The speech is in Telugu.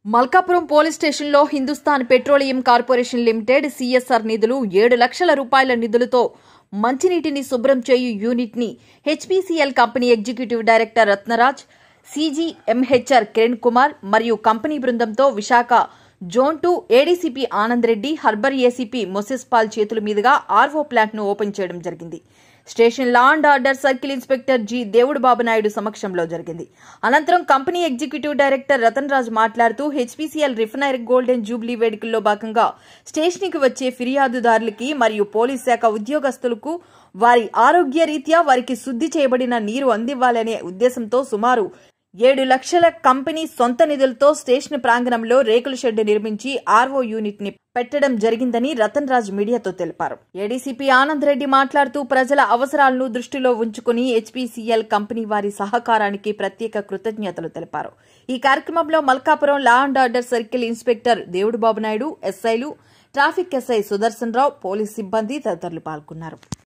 మల్కాపురం పోలీస్ స్టేషన్లో Hindustan petroleum corporation limited CSR నిధులు ఏడు లక్షల రూపాయల నిధులతో మంచినీటిని శుభ్రం చేయు యూనిట్ ని HPCL company executive director Ratnaraj CGM HR Kiran Kumar మరియు కంపెనీ బృందంతో Visakha zone two ADCP Anand Reddy harbour ACP Moses Paul చేతుల మీదుగా ఆర్వో ప్లాంట్ ను ఓపెన్ చేయడం జరిగింది station law and order circle inspector G Devudu Babu Naidu సమక్షంలో జరిగింది అనంతరం company executive director Ratan Raj మాట్లాడుతూ హెచ్పీసీఎల్ రిఫైనరీ గోల్డెన్ జూబ్లీ వేడుకల్లో భాగంగా స్టేషన్కి వచ్చే ఫిర్యాదుదారులకి మరియు పోలీస్ శాఖ ఉద్యోగస్తులకు వారి ఆరోగ్య రీత్యా వారికి శుద్ధి చేయబడిన నీరు అందివ్వాలనే ఉద్దేశంతో సుమారు ఏడు లక్షల కంపెనీ సొంత నిధులతో స్టేషన్ ప్రాంగణంలో రేకుల షెడ్ నిర్మించి ఆర్వో యూనిట్ ని పెట్టడం జరిగిందని రతన్ రాజ్ మీడియాతో తెలిపారు ఏడీసీపీ ఆనంద్ రెడ్డి మాట్లాడుతూ ప్రజల అవసరాలను దృష్టిలో ఉంచుకుని హెచ్పీసీఎల్ కంపెనీ వారి సహకారానికి ప్రత్యేక కృతజ్ఞతలు తెలిపారు ఈ కార్యక్రమంలో Malkapuram law and order circle inspector Devudu Babu Naidu ఎస్ఐలు traffic SI Sudarshan Rao police సిబ్బంది తదితరులు పాల్గొన్నారు